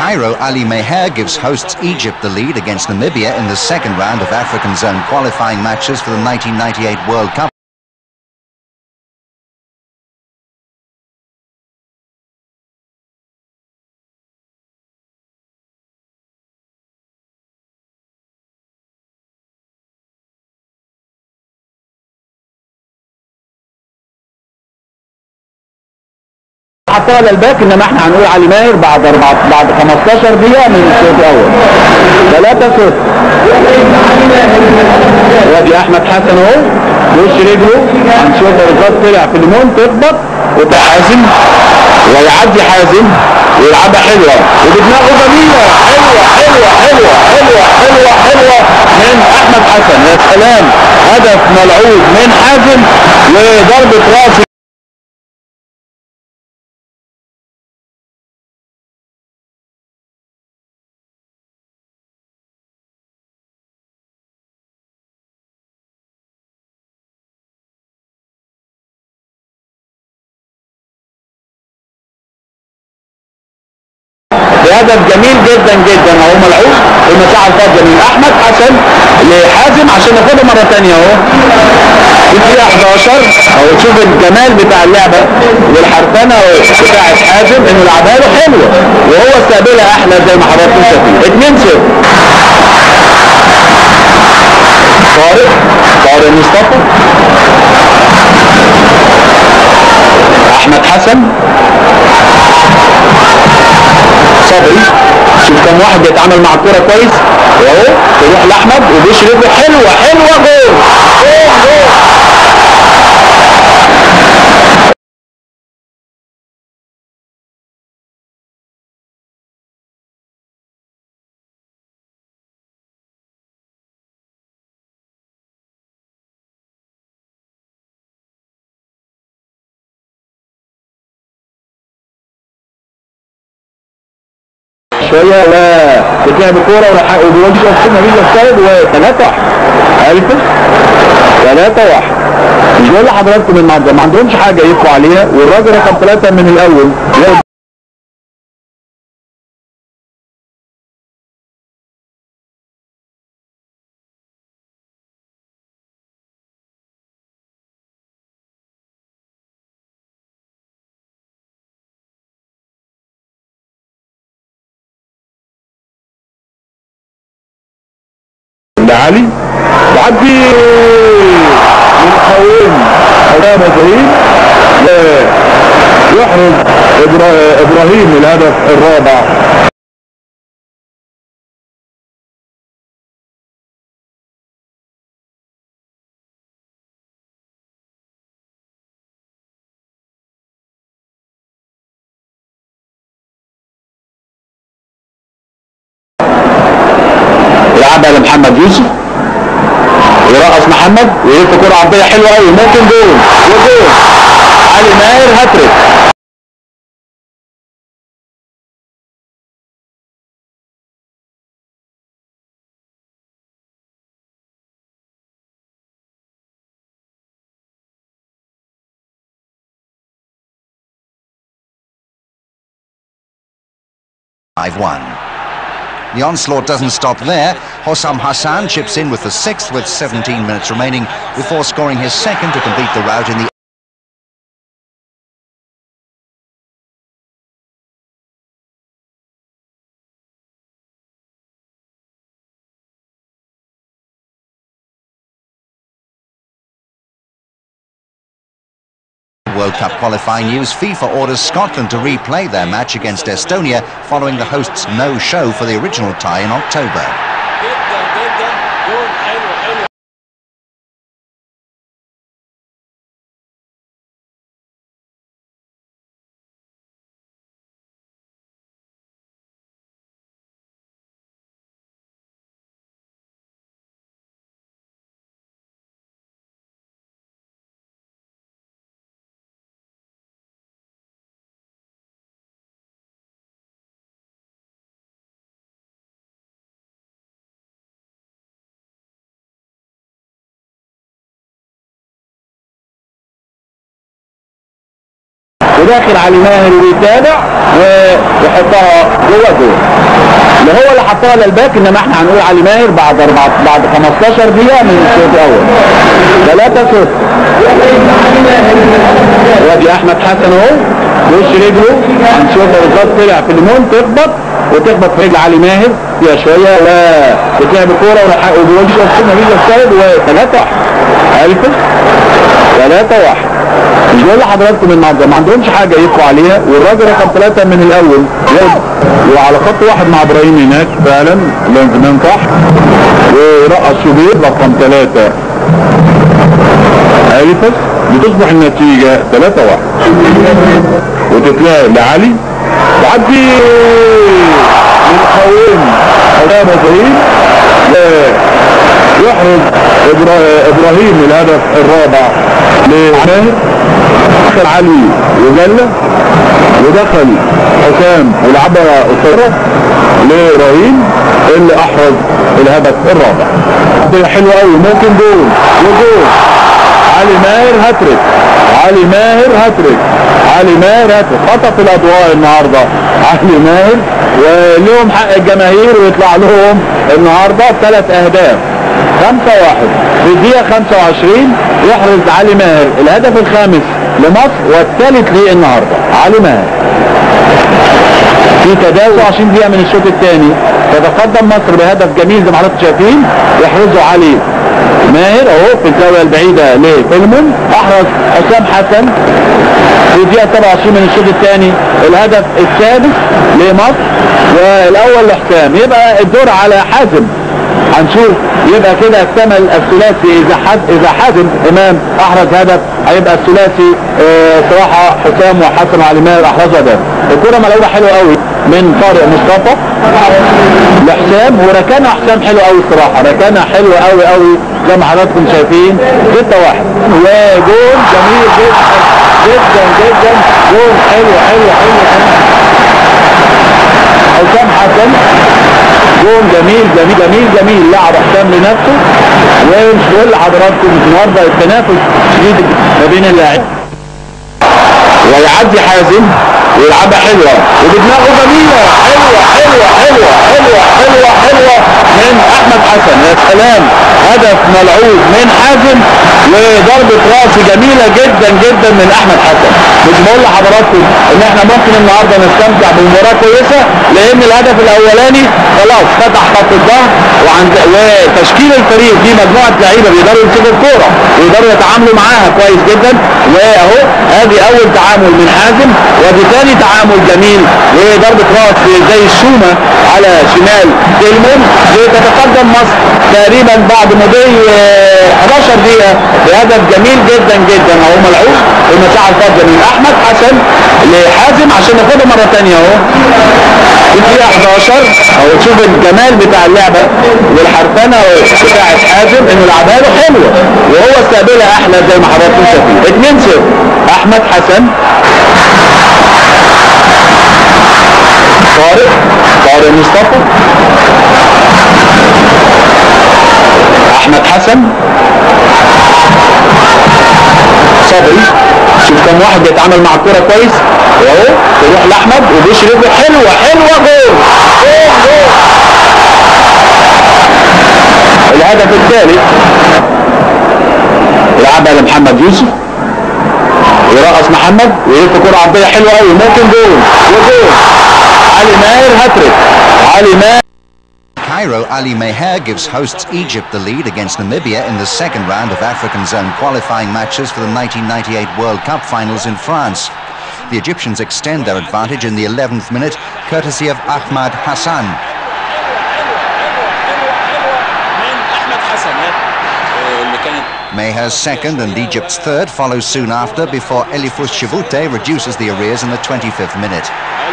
Cairo, Ali Meher gives hosts Egypt the lead against Namibia in the second round of African zone qualifying matches for the 1998 World Cup. حطها للباك انما احنا هنقول علي ماهر بعد أربعة بعد 15 دقيقه من الشوط الاول 3 0 وادي احمد حسن اهو وش رجله هنشوف الرصاص طلع في الليمون تخبط وتحازم ويعدي حازم ويلعبها حلوه وبدماغه جميله حلوه حلوه حلوه حلوه حلوه حلوه من احمد حسن يا سلام هدف ملعوب من حازم وضربه راس بهدف جميل جدا جدا اهو ملعوب المساحه الفاضيه من احمد حسن لحازم عشان ناخدها مره ثانيه اهو في الدقيقه 11 اهو تشوف الجمال بتاع اللعبه والحرفنه بتاعت حازم انه لعبها له حلوه وهو استقبلها احلى زي ما حضراتكم شايفين 2 0 طارق طارق مصطفى احمد حسن صبري شوف كم واحد بيتعامل مع الكوره كويس واهو تروح لاحمد وبيش رجله حلوه حلوه جول جول جول شويه لا بتلعب الكوره وراح وبيودي في نبيل السيد و3 1 الف 3 1 مش بقول لحضراتكم ان ما عندهمش حاجه يبقوا عليها والراجل رقم ثلاثه من الاول ياخد لعلي وعدي من قويم امام ابراهيم يحرز إبرا- ابراهيم الهدف الرابع يلعبها لمحمد يوسف يرقص محمد ويلف كرة عرضية حلوة قوي ممكن جول وجول علي ماهر هاتريك Five one. The onslaught doesn't stop there. Hossam Hassan chips in with the sixth with 17 minutes remaining before scoring his second to complete the rout in the World Cup qualifying news, FIFA orders Scotland to replay their match against Estonia following the hosts' no-show for the original tie in October. وداخل علي ماهر وبيتابع ويحطها جوه جوه اللي هو اللي حطها للباك انما احنا هنقول علي ماهر بعد أربعة بعد 15 دقيقه من الشوط الاول 3 0 وادي احمد حسن اهو وش رجله هنشوف بالظبط طلع في الليمون تخبط وتخبط في رجل علي ماهر فيها شويه وتلعب الكوره وبيقول شوف مفيش اوفسايد و3 1 الفس 3 1 مش بقول لحضراتكم النهارده ما عندهمش حاجه يدفعوا عليها والراجل رقم ثلاثه من الاول وعلى خط واحد مع ابراهيم هناك فعلا لازم صح ورقص شوبير رقم ثلاثه الفس بتصبح النتيجه 3 1 وتتلاقي لعلي تعدي من قوين حسام ابراهيم يحرز ابراهيم الهدف الرابع لماهر دخل علي وجلة ودخل حسام ولعبها قصيرة لابراهيم اللي احرز الهدف الرابع حلو قوي ممكن جول وجول علي ماهر هاتريك علي ماهر هاتريك علي ماهر هاتريك خطف الاضواء النهارده علي ماهر ولهم حق الجماهير ويطلع لهم النهارده ثلاث اهداف 5 1 في الدقيقه 25 يحرز علي ماهر الهدف الخامس لمصر والثالث ليه النهارده علي ماهر في تداول 20 دقيقه من الشوط الثاني تتقدم مصر بهدف جميل زي ما حضراتكم شايفين يحرزه علي ماهر اهو في الزاويه البعيده لفيلمون احرز حسام حسن في الدقيقه 27 من الشوط الثاني الهدف السادس لمصر والاول لحسام يبقى الدور على حازم هنشوف يبقى كده اكتمل الثلاثي اذا حد اذا حازم امام احرز هدف هيبقى الثلاثي اه صراحه حسام وحسن وعلي ماهر احرزوا هدف الكره ملعوبه حلوه قوي من طارق مصطفى لحسام وركانها حسام حلو قوي الصراحه ركانها حلو قوي قوي زي ما حضراتكم شايفين 6 1 وجول جميل جدا جدا جدا جول حلو حلو حلو حسام حسن جول جميل جميل جميل جميل لعب حسام لنفسه ومش بقول لحضراتكم النهارده التنافس شديد ما بين اللاعبين ويعدي حازم ويلعبها حلوه وبدماغه جميله حلوه حلوه حلوه حلوه حلوه حلوه من احمد حسن يا سلام هدف ملعوب من حازم وضربه راس جميله جدا جدا من احمد حسن مش بقول لحضراتكم ان احنا ممكن النهارده نستمتع بمباراه كويسه لان الهدف الاولاني خلاص فتح خط الظهر وعند وتشكيل الفريق فيه مجموعه لعيبه بيقدروا يمسكوا الكوره ويقدروا يتعاملوا معاها كويس جدا واهو ادي اول تعامل من حازم وادي ثاني تعامل جميل وضربه راس زي الشومه على شمال سيلمون وتتقدم مصر تقريبا بعد مضي 11 دقيقه بهدف جميل جدا جدا اهو ملعوب المساحه الفاضيه من احمد حسن لحازم عشان ناخدها مره ثانيه اهو في الدقيقه 11 اهو تشوف الجمال بتاع اللعبه والحرفنه بتاعت حازم انه لعبها له حلوه وهو استقبلها احلى زي ما حضراتكم شايفين 2-0 احمد حسن طارق طارق مصطفى احمد حسن صبري شوف كم واحد بيتعامل مع الكوره كويس اهو تروح لاحمد وبوش رجله حلوه حلوه جول جول جول الهدف الثالث يلعبها لمحمد يوسف يرقص محمد ويلف كرة عرضية حلوة قوي ممكن جول وجول علي ماهر هاتريك علي ماهر Cairo, Ali Meher gives hosts Egypt the lead against Namibia in the second round of African zone qualifying matches for the 1998 World Cup finals in France. The Egyptians extend their advantage in the 11th minute, courtesy of Ahmad Hassan. Meher's second and Egypt's third follow soon after before Elifus Chivute reduces the arrears in the 25th minute.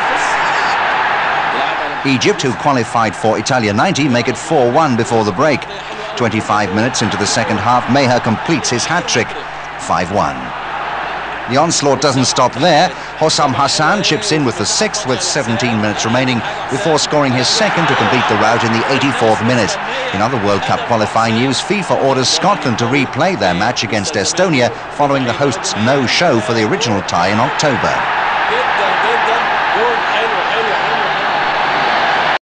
Egypt, who qualified for Italia 90, make it 4-1 before the break. 25 minutes into the second half, Meher completes his hat-trick, 5-1. The onslaught doesn't stop there. Hossam Hassan chips in with the sixth with 17 minutes remaining before scoring his second to complete the rout in the 84th minute. In other World Cup qualifying news, FIFA orders Scotland to replay their match against Estonia following the hosts' no-show for the original tie in October.